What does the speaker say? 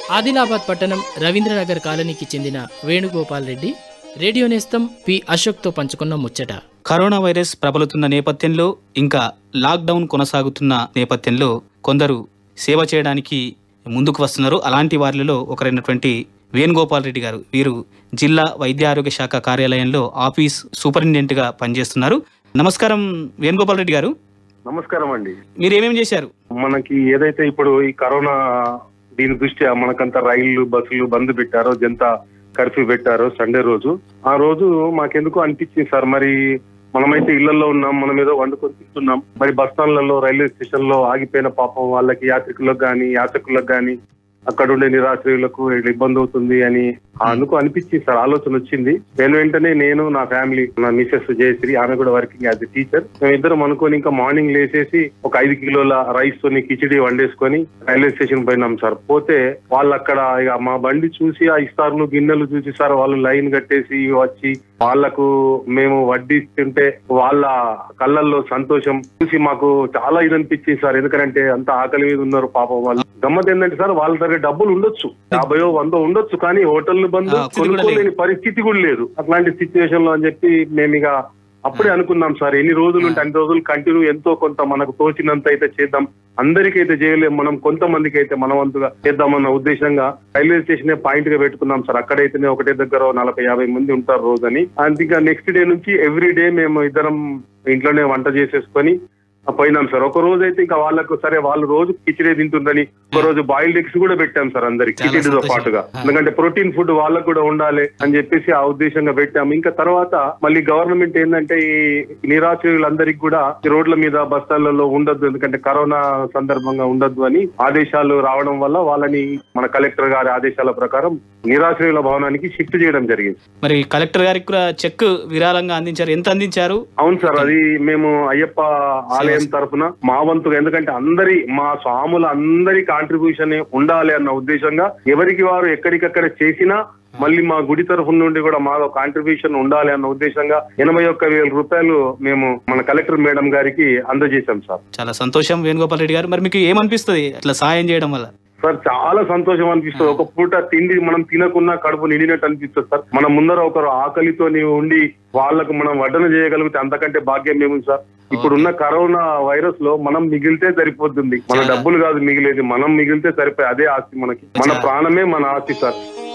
ఆదిలాబాద్ పట్టణం రవీంద్రనగర్ కాలనీకి చెందిన వేణుగోపాల్ రెడ్డి రేడియో నేస్తం పి అశోక్తో పంచుకున్న ముచ్చట కరోనా వైరస్ ప్రబలుతున్న నేపథ్యంలో ఇంకా లాక్డౌన్ కొనసాగుతున్న నేపథ్యంలో కొందరు సేవ చేయడానికి ముందుకు వస్తున్నారు అలాంటి వారిలో ఒకరైనటువంటి వేణుగోపాల్ రెడ్డి గారు వీరు జిల్లా వైద్య ఆరోగ్య శాఖ కార్యాలయంలో ఆఫీస్ సూపరింటెండెంట్గా పనిచేస్తున్నారు నమస్కారం వేణుగోపాల్ రెడ్డి గారు నమస్కారం అండి మీరు ఏమేమి చేశారు మనకి ఏదైతే ఇప్పుడు ఈ కరోనా దీని దృష్ట్యా మనకంతా రైళ్లు బస్సులు బంద్ పెట్టారో జనతా కర్ఫ్యూ పెట్టారో సండే రోజు ఆ రోజు మాకెందుకు అనిపించింది సార్ మరి మనమైతే ఇళ్లలో ఉన్నాం మనం ఏదో వండుకొని తింటున్నాం మరి బస్ స్టాండ్లలో రైల్వే స్టేషన్ లో ఆగిపోయిన పాపం వాళ్ళకి యాత్రికులకు గాని యాచకులకు గాని అక్కడ ఉండే నిరాశ్రయులకు ఇట్లా ఇబ్బంది అవుతుంది అని అందుకు అనిపించింది సార్ ఆలోచన వచ్చింది నేను వెంటనే నేను నా ఫ్యామిలీ నా మిసెస్ జయశ్రీ ఆమె కూడా వర్కింగ్ యాజ్ ఎ టీచర్ మేము ఇద్దరం అనుకొని ఇంకా మార్నింగ్ లేసేసి ఒక ఐదు కిలోల రైస్ తోని కిచిడి వండేసుకొని రైల్వే స్టేషన్ పోయినాం సార్ పోతే వాళ్ళు అక్కడ ఇక మా బండి చూసి ఆ ఇస్తారులు గిన్నెలు చూసి సార్ వాళ్ళు లైన్ కట్టేసి వచ్చి వాళ్లకు మేము వడ్డిస్తుంటే వాళ్ళ కళ్ళల్లో సంతోషం చూసి మాకు చాలా ఇది అనిపించింది సార్ ఎందుకంటే అంత ఆకలి మీద ఉన్నారు పాపం వాళ్ళు గమ్మత్ ఏంటంటే సార్ వాళ్ళ దగ్గర డబ్బులు ఉండొచ్చు యాభయో వందో ఉండొచ్చు కానీ హోటల్ బంద్ ఆ, స్థితి కూడా కొనుక్కోలేని పరిస్థితి కూడా లేదు అట్లాంటి సిచ్యువేషన్ లో అని చెప్పి మేము ఇక అప్పుడే అనుకున్నాం సార్ ఎన్ని రోజులు ఉంటే అన్ని రోజులు కంటిన్యూ ఎంతో కొంత మనకు తోచినంత అయితే చేద్దాం అందరికైతే చేయలేం మనం కొంతమందికి అయితే మన వంతుగా చేద్దామన్న ఉద్దేశంగా రైల్వే స్టేషన్ పాయింట్ గా పెట్టుకున్నాం సార్ అక్కడైతేనే ఒకటే దగ్గర నలభై యాభై మంది ఉంటారు రోజని అండ్ ఇంకా నెక్స్ట్ డే నుంచి ఎవ్రీ డే మేము ఇద్దరం ఇంట్లోనే వంట చేసేసుకొని ఆ, పోయినాం సార్ ఒక రోజు అయితే ఇంకా వాళ్ళకు సరే వాళ్ళు రోజు కిచిడే తింటుందని ఒక రోజు బాయిల్డ్ ఎగ్స్ కూడా పెట్టాం సార్ అందరికి చాలా కిచిడితో సంతోషం. పాటుగా ఆ. ఎందుకంటే ప్రోటీన్ ఫుడ్ వాళ్ళకు కూడా ఉండాలి అని చెప్పేసి ఆ ఉద్దేశంగా పెట్టాము ఇంకా తర్వాత మళ్ళీ గవర్నమెంట్ ఏంటంటే ఈ నిరాశ్రయులందరికీ కూడా ఈ రోడ్ల మీద బస్తాలలో ఉండొద్దు ఎందుకంటే కరోనా సందర్భంగా ఉండొద్దు అని ఆదేశాలు రావడం వల్ల వాళ్ళని మన కలెక్టర్ గారి ఆదేశాల ప్రకారం నిరాశ్రయుల భవనానికి షిఫ్ట్ చేయడం జరిగింది మరి కలెక్టర్ గారికి కూడా చెక్ విరాళంగా అందించారు ఎంత అందించారు అవును సార్ అది మేము అయ్యప్ప ఆలయం తరఫున మా వంతుగా ఎందుకంటే అందరి మా స్వాముల అందరి కాంట్రిబ్యూషన్ ఉండాలి అన్న ఉద్దేశంగా ఎవరికి వారు ఎక్కడికక్కడ చేసినా మళ్ళీ మా గుడి తరఫు నుండి కూడా మాలో కాంట్రిబ్యూషన్ ఉండాలి అన్న ఉద్దేశంగా ఎనభై ఒక్క వేల రూపాయలు మేము మన కలెక్టర్ మేడం గారికి అందజేశాం సార్ చాలా సంతోషం వేణుగోపాల్ రెడ్డి గారు మరి మీకు ఏమనిపిస్తుంది అట్లా సాయం చేయడం వల్ల సార్ చాలా సంతోషం అనిపిస్తుంది ఒక పూట తిండి మనం తినకున్నా కడుపు నిండినట్టు అనిపిస్తుంది సార్ మన ముందర ఒకరు ఆకలితో ఉండి వాళ్ళకు మనం వడ్డన చేయగలిగితే అంతకంటే భాగ్యం ఏముంది సార్ ఇప్పుడున్న కరోనా వైరస్ లో మనం మిగిలితే సరిపోతుంది మన చాలా. డబ్బులు కాదు మిగిలేది మనం మిగిలితే సరిపోయి అదే ఆస్తి మనకి మన చాలా. ప్రాణమే మన ఆస్తి సార్